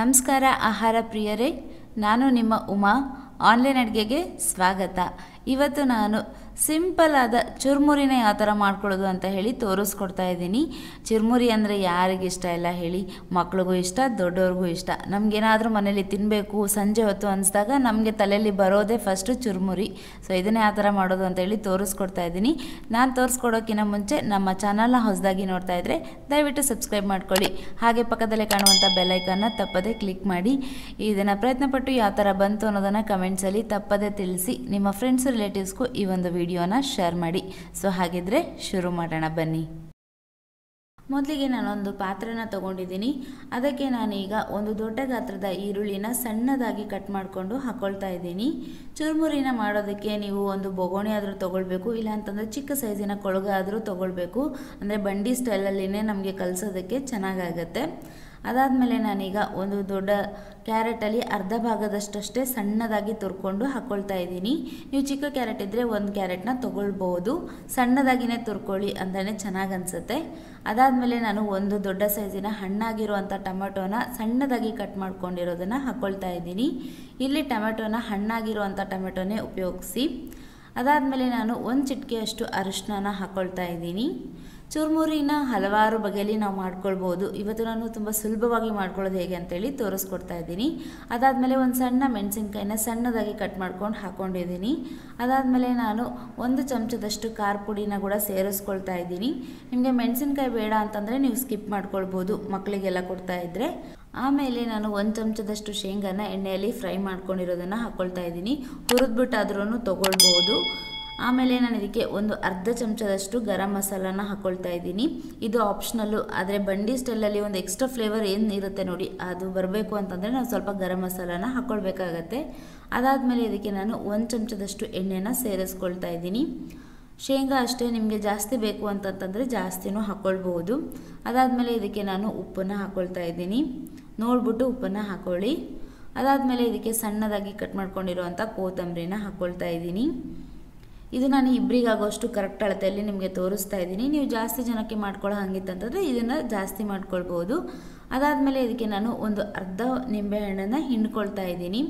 ನಮಸ್ಕಾರ ಆಹಾರ ಪ್ರಿಯರೇ ನಾನು ನಿಮ್ಮ ಉಮಾ ಆನ್ಲೈನ್ ಅಡುಗೆಗೆ ಸ್ವಾಗತ ಇವತ್ತು ನಾನು ಸಿಂಪಲ್ ಆದ ಚುರುಮುರಿನ ಯಾವ ಥರ ಮಾಡ್ಕೊಳ್ಳೋದು ಅಂತ ಹೇಳಿ ತೋರಿಸ್ಕೊಡ್ತಾ ಇದ್ದೀನಿ ಚುರುಮುರಿ ಅಂದರೆ ಯಾರಿಗೆ ಇಷ್ಟ ಇಲ್ಲ ಹೇಳಿ ಮಕ್ಳಿಗೂ ಇಷ್ಟ ದೊಡ್ಡವ್ರಿಗೂ ಇಷ್ಟ ನಮಗೇನಾದರೂ ಮನೇಲಿ ತಿನ್ನಬೇಕು ಸಂಜೆ ಹೊತ್ತು ಅನಿಸ್ದಾಗ ನಮಗೆ ತಲೆಯಲ್ಲಿ ಬರೋದೇ ಫಸ್ಟು ಚುರುಮುರಿ ಸೊ ಇದನ್ನೇ ಯಾವ ಥರ ಮಾಡೋದು ಅಂತ ಹೇಳಿ ತೋರಿಸ್ಕೊಡ್ತಾ ಇದ್ದೀನಿ ನಾನು ತೋರಿಸ್ಕೊಡೋಕ್ಕಿಂತ ಮುಂಚೆ ನಮ್ಮ ಚಾನಲ್ನ ಹೊಸದಾಗಿ ನೋಡ್ತಾ ಇದ್ದರೆ ದಯವಿಟ್ಟು ಸಬ್ಸ್ಕ್ರೈಬ್ ಮಾಡ್ಕೊಳ್ಳಿ ಹಾಗೆ ಪಕ್ಕದಲ್ಲೇ ಕಾಣುವಂಥ ಬೆಲ್ಲೈಕನ್ನ ತಪ್ಪದೇ ಕ್ಲಿಕ್ ಮಾಡಿ ಇದನ್ನು ಪ್ರಯತ್ನಪಟ್ಟು ಯಾವ ಥರ ಬಂತು ಅನ್ನೋದನ್ನು ಕಮೆಂಟ್ಸಲ್ಲಿ ತಪ್ಪದೇ ತಿಳಿಸಿ ನಿಮ್ಮ ಫ್ರೆಂಡ್ಸ್ ರಿಲೇಟಿವ್ಸ್ಗೂ ಈ ಒಂದು ವಿಡಿಯೋನ ಶೇರ್ ಮಾಡಿ ಸೊ ಹಾಗಿದ್ರೆ ಶುರು ಮಾಡೋಣ ಬನ್ನಿ ಮೊದಲಿಗೆ ನಾನೊಂದು ಪಾತ್ರೆನ ತೊಗೊಂಡಿದ್ದೀನಿ ಅದಕ್ಕೆ ನಾನೀಗ ಒಂದು ದೊಡ್ಡ ಗಾತ್ರದ ಈರುಳ್ಳಿನ ಸಣ್ಣದಾಗಿ ಕಟ್ ಮಾಡಿಕೊಂಡು ಹಾಕ್ಕೊಳ್ತಾ ಇದ್ದೀನಿ ಚುರುಮುರಿನ ಮಾಡೋದಕ್ಕೆ ನೀವು ಒಂದು ಬೊಗೋಣಿ ಆದರೂ ತೊಗೊಳ್ಬೇಕು ಇಲ್ಲಾಂತಂದರೆ ಚಿಕ್ಕ ಸೈಜಿನ ಕೊಳಗ ಆದರೂ ತೊಗೊಳ್ಬೇಕು ಅಂದರೆ ಬಂಡಿ ಸ್ಟೈಲಲ್ಲಿನೇ ನಮಗೆ ಕಲಿಸೋದಕ್ಕೆ ಚೆನ್ನಾಗಾಗತ್ತೆ ಅದಾದಮೇಲೆ ನಾನೀಗ ಒಂದು ದೊಡ್ಡ ಕ್ಯಾರೆಟಲ್ಲಿ ಅರ್ಧ ಭಾಗದಷ್ಟಷ್ಟೇ ಸಣ್ಣದಾಗಿ ತುರ್ಕೊಂಡು ಹಾಕ್ಕೊಳ್ತಾ ಇದ್ದೀನಿ ನೀವು ಚಿಕ್ಕ ಕ್ಯಾರೆಟ್ ಇದ್ದರೆ ಒಂದು ಕ್ಯಾರೆಟ್ನ ತೊಗೊಳ್ಬೋದು ಸಣ್ಣದಾಗಿನೇ ತುರ್ಕೊಳ್ಳಿ ಅಂತಲೇ ಚೆನ್ನಾಗಿ ಅನಿಸುತ್ತೆ ಅದಾದಮೇಲೆ ನಾನು ಒಂದು ದೊಡ್ಡ ಸೈಜಿನ ಹಣ್ಣಾಗಿರುವಂಥ ಟೊಮೆಟೊನ ಸಣ್ಣದಾಗಿ ಕಟ್ ಮಾಡ್ಕೊಂಡಿರೋದನ್ನು ಹಾಕ್ಕೊಳ್ತಾ ಇದ್ದೀನಿ ಇಲ್ಲಿ ಟೊಮೆಟೊನ ಹಣ್ಣಾಗಿರುವಂಥ ಟೊಮೆಟೊನೇ ಉಪಯೋಗಿಸಿ ಅದಾದಮೇಲೆ ನಾನು ಒಂದು ಚಿಟಿಕೆಯಷ್ಟು ಅರಿಶಿನ ಹಾಕ್ಕೊಳ್ತಾ ಇದ್ದೀನಿ ಚುರುಮುರಿನ ಹಲವಾರು ಬಗೆಯಲ್ಲಿ ನಾವು ಮಾಡ್ಕೊಳ್ಬೋದು ಇವತ್ತು ನಾನು ತುಂಬ ಸುಲಭವಾಗಿ ಮಾಡ್ಕೊಳ್ಳೋದು ಹೇಗೆ ಅಂತೇಳಿ ತೋರಿಸ್ಕೊಡ್ತಾ ಇದ್ದೀನಿ ಅದಾದಮೇಲೆ ಒಂದು ಸಣ್ಣ ಮೆಣಸಿನ್ಕಾಯಿನ ಸಣ್ಣದಾಗಿ ಕಟ್ ಮಾಡ್ಕೊಂಡು ಹಾಕ್ಕೊಂಡಿದ್ದೀನಿ ಅದಾದಮೇಲೆ ನಾನು ಒಂದು ಚಮಚದಷ್ಟು ಖಾರ ಪುಡಿನ ಕೂಡ ಸೇರಿಸ್ಕೊಳ್ತಾ ಇದ್ದೀನಿ ನಿಮಗೆ ಮೆಣಸಿನ್ಕಾಯಿ ಬೇಡ ಅಂತಂದರೆ ನೀವು ಸ್ಕಿಪ್ ಮಾಡ್ಕೊಳ್ಬೋದು ಮಕ್ಕಳಿಗೆಲ್ಲ ಕೊಡ್ತಾ ಇದ್ದರೆ ಆಮೇಲೆ ನಾನು ಒಂದು ಚಮಚದಷ್ಟು ಶೇಂಗಾನ ಎಣ್ಣೆಯಲ್ಲಿ ಫ್ರೈ ಮಾಡ್ಕೊಂಡಿರೋದನ್ನು ಹಾಕ್ಕೊಳ್ತಾ ಇದ್ದೀನಿ ಹುರಿದ್ಬಿಟ್ಟಾದ್ರೂ ತೊಗೊಳ್ಬೋದು ಆಮೇಲೆ ನಾನು ಇದಕ್ಕೆ ಒಂದು ಅರ್ಧ ಚಮಚದಷ್ಟು ಗರಂ ಮಸಾಲಾನ ಹಾಕ್ಕೊಳ್ತಾ ಇದ್ದೀನಿ ಇದು ಆಪ್ಷನಲ್ಲು ಆದರೆ ಬಂಡಿ ಸ್ಟೈಲಲ್ಲಿ ಒಂದು ಎಕ್ಸ್ಟ್ರಾ ಫ್ಲೇವರ್ ಏನು ಇರುತ್ತೆ ನೋಡಿ ಅದು ಬರಬೇಕು ಅಂತಂದರೆ ನಾವು ಸ್ವಲ್ಪ ಗರಂ ಮಸಾಲಾನ ಹಾಕ್ಕೊಳ್ಬೇಕಾಗತ್ತೆ ಅದಾದಮೇಲೆ ಇದಕ್ಕೆ ನಾನು ಒಂದು ಚಮಚದಷ್ಟು ಎಣ್ಣೆನ ಸೇರಿಸ್ಕೊಳ್ತಾ ಇದ್ದೀನಿ ಶೇಂಗಾ ಅಷ್ಟೇ ನಿಮಗೆ ಜಾಸ್ತಿ ಬೇಕು ಅಂತಂತಂದರೆ ಜಾಸ್ತಿನೂ ಹಾಕ್ಕೊಳ್ಬೋದು ಅದಾದಮೇಲೆ ಇದಕ್ಕೆ ನಾನು ಉಪ್ಪನ್ನು ಹಾಕ್ಕೊಳ್ತಾ ಇದ್ದೀನಿ ನೋಡ್ಬಿಟ್ಟು ಉಪ್ಪನ್ನು ಹಾಕ್ಕೊಳ್ಳಿ ಅದಾದಮೇಲೆ ಇದಕ್ಕೆ ಸಣ್ಣದಾಗಿ ಕಟ್ ಮಾಡ್ಕೊಂಡಿರುವಂಥ ಕೋತಂಬರಿನ ಹಾಕ್ಕೊಳ್ತಾ ಇದ್ದೀನಿ ಇದು ನಾನು ಇಬ್ಬರಿಗಾಗೋಷ್ಟು ಕರೆಕ್ಟ್ ಅಳತೆಯಲ್ಲಿ ನಿಮಗೆ ತೋರಿಸ್ತಾ ಇದ್ದೀನಿ ನೀವು ಜಾಸ್ತಿ ಜನಕ್ಕೆ ಮಾಡ್ಕೊಳ್ಳೋ ಹಂಗಿತ್ತಂತಂದರೆ ಇದನ್ನು ಜಾಸ್ತಿ ಮಾಡ್ಕೊಳ್ಬೋದು ಅದಾದಮೇಲೆ ಇದಕ್ಕೆ ನಾನು ಒಂದು ಅರ್ಧ ನಿಂಬೆಹಣ್ಣನ್ನು ಹಿಂಡ್ಕೊಳ್ತಾ ಇದ್ದೀನಿ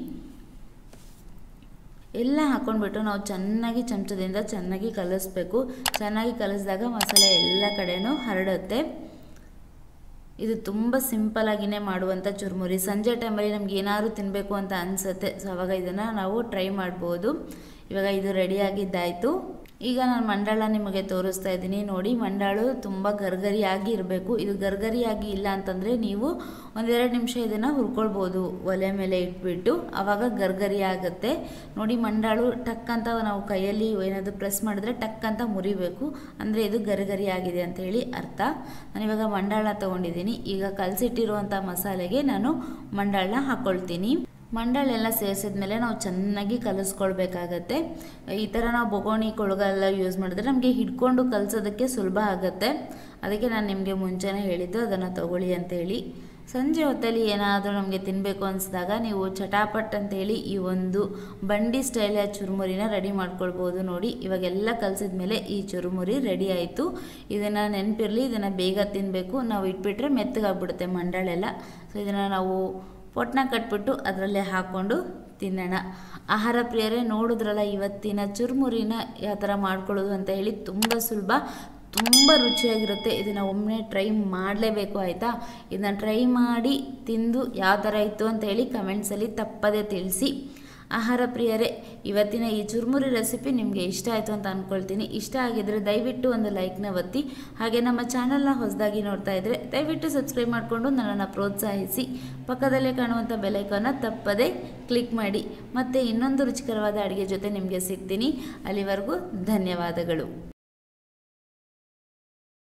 ಎಲ್ಲ ಹಾಕ್ಕೊಂಡ್ಬಿಟ್ಟು ನಾವು ಚೆನ್ನಾಗಿ ಚಮಚದಿಂದ ಚೆನ್ನಾಗಿ ಕಲಿಸ್ಬೇಕು ಚೆನ್ನಾಗಿ ಕಲಿಸಿದಾಗ ಮಸಾಲೆ ಎಲ್ಲ ಕಡೆನೂ ಹರಡುತ್ತೆ ಇದು ತುಂಬ ಸಿಂಪಲಾಗಿಯೇ ಮಾಡುವಂಥ ಚುರುಮುರಿ ಸಂಜೆ ಟೈಮಲ್ಲಿ ನಮ್ಗೆ ಏನಾದ್ರು ತಿನ್ನಬೇಕು ಅಂತ ಅನಿಸುತ್ತೆ ಸೊ ಅವಾಗ ಇದನ್ನು ನಾವು ಟ್ರೈ ಮಾಡ್ಬೋದು ಇವಾಗ ಇದು ರೆಡಿಯಾಗಿದ್ದಾಯಿತು ಈಗ ನಾನು ಮಂಡಾಳ ನಿಮಗೆ ತೋರಿಸ್ತಾ ಇದ್ದೀನಿ ನೋಡಿ ಮಂಡಾಳು ತುಂಬ ಗರ್ಗರಿಯಾಗಿ ಇರಬೇಕು ಇದು ಗರ್ಗರಿಯಾಗಿ ಇಲ್ಲ ಅಂತಂದರೆ ನೀವು ಒಂದೆರಡು ನಿಮಿಷ ಇದನ್ನು ಹುರ್ಕೊಳ್ಬೋದು ಒಲೆ ಮೇಲೆ ಇಟ್ಬಿಟ್ಟು ಆವಾಗ ಗರ್ಗರಿ ಆಗುತ್ತೆ ನೋಡಿ ಮಂಡಾಳು ಟಕ್ ಅಂತ ನಾವು ಕೈಯಲ್ಲಿ ಏನಾದರೂ ಪ್ರೆಸ್ ಮಾಡಿದ್ರೆ ಟಕ್ ಅಂತ ಮುರಿಬೇಕು ಅಂದರೆ ಇದು ಗರಿಗರಿ ಆಗಿದೆ ಅಂತ ಹೇಳಿ ಅರ್ಥ ನಾನಿವಾಗ ಮಂಡಾಳ ತೊಗೊಂಡಿದ್ದೀನಿ ಈಗ ಕಲಸಿಟ್ಟಿರುವಂಥ ಮಸಾಲೆಗೆ ನಾನು ಮಂಡಾಳನ್ನ ಹಾಕ್ಕೊಳ್ತೀನಿ ಮಂಡಳೆಲ್ಲ ಸೇರಿಸಿದ್ಮೇಲೆ ನಾವು ಚೆನ್ನಾಗಿ ಕಲಿಸ್ಕೊಳ್ಬೇಕಾಗತ್ತೆ ಈ ಥರ ನಾವು ಬೊಗೋಣಿ ಕೊಳಗೆಲ್ಲ ಯೂಸ್ ಮಾಡಿದ್ರೆ ನಮಗೆ ಹಿಡ್ಕೊಂಡು ಕಲಿಸೋದಕ್ಕೆ ಸುಲಭ ಆಗುತ್ತೆ ಅದಕ್ಕೆ ನಾನು ನಿಮಗೆ ಮುಂಚೆನೇ ಹೇಳಿದ್ದು ಅದನ್ನು ತಗೊಳ್ಳಿ ಅಂತೇಳಿ ಸಂಜೆ ಹೊತ್ತಲ್ಲಿ ಏನಾದರೂ ನಮಗೆ ತಿನ್ನಬೇಕು ಅನಿಸಿದಾಗ ನೀವು ಚಟಾಪಟ್ ಅಂತೇಳಿ ಈ ಒಂದು ಬಂಡಿ ಸ್ಟೈಲಿಯ ಚುರುಮುರಿನ ರೆಡಿ ಮಾಡ್ಕೊಳ್ಬೋದು ನೋಡಿ ಇವಾಗೆಲ್ಲ ಕಲಸಿದ ಮೇಲೆ ಈ ಚುರುಮುರಿ ರೆಡಿ ಆಯಿತು ಇದನ್ನು ನೆನಪಿರಲಿ ಇದನ್ನು ಬೇಗ ತಿನ್ನಬೇಕು ನಾವು ಇಟ್ಬಿಟ್ರೆ ಮೆತ್ತಗಾಗ್ಬಿಡುತ್ತೆ ಮಂಡಳೆಲ್ಲ ಸೊ ಇದನ್ನು ನಾವು ಪೊಟ್ನ ಕಟ್ಬಿಟ್ಟು ಅದರಲ್ಲೇ ಹಾಕ್ಕೊಂಡು ತಿನ್ನೋಣ ಆಹಾರ ಪ್ರಿಯರೇ ನೋಡಿದ್ರಲ್ಲ ಇವತ್ತಿನ ಚುರುಮುರಿನ ಯಾವ ಥರ ಮಾಡ್ಕೊಳ್ಳೋದು ಅಂತ ಹೇಳಿ ತುಂಬ ಸುಲಭ ತುಂಬ ರುಚಿಯಾಗಿರುತ್ತೆ ಇದನ್ನು ಒಮ್ಮೆ ಟ್ರೈ ಮಾಡಲೇಬೇಕು ಆಯಿತಾ ಇದನ್ನು ಟ್ರೈ ಮಾಡಿ ತಿಂದು ಯಾವ ಥರ ಇತ್ತು ಅಂತ ಹೇಳಿ ಕಮೆಂಟ್ಸಲ್ಲಿ ತಪ್ಪದೇ ತಿಳಿಸಿ ಆಹಾರ ಪ್ರಿಯರೇ ಇವತ್ತಿನ ಈ ಚುರುಮುರಿ ರೆಸಿಪಿ ನಿಮಗೆ ಇಷ್ಟ ಆಯಿತು ಅಂತ ಅಂದ್ಕೊಳ್ತೀನಿ ಇಷ್ಟ ಆಗಿದ್ದರೆ ದಯವಿಟ್ಟು ಒಂದು ಲೈಕ್ನ ಒತ್ತಿ ಹಾಗೆ ನಮ್ಮ ಚಾನಲ್ನ ಹೊಸದಾಗಿ ನೋಡ್ತಾ ಇದ್ದರೆ ದಯವಿಟ್ಟು ಸಬ್ಸ್ಕ್ರೈಬ್ ಮಾಡಿಕೊಂಡು ನನ್ನನ್ನು ಪ್ರೋತ್ಸಾಹಿಸಿ ಪಕ್ಕದಲ್ಲೇ ಕಾಣುವಂಥ ಬೆಲೈಕನ್ನ ತಪ್ಪದೇ ಕ್ಲಿಕ್ ಮಾಡಿ ಮತ್ತು ಇನ್ನೊಂದು ರುಚಿಕರವಾದ ಅಡುಗೆ ಜೊತೆ ನಿಮಗೆ ಸಿಗ್ತೀನಿ ಅಲ್ಲಿವರೆಗೂ ಧನ್ಯವಾದಗಳು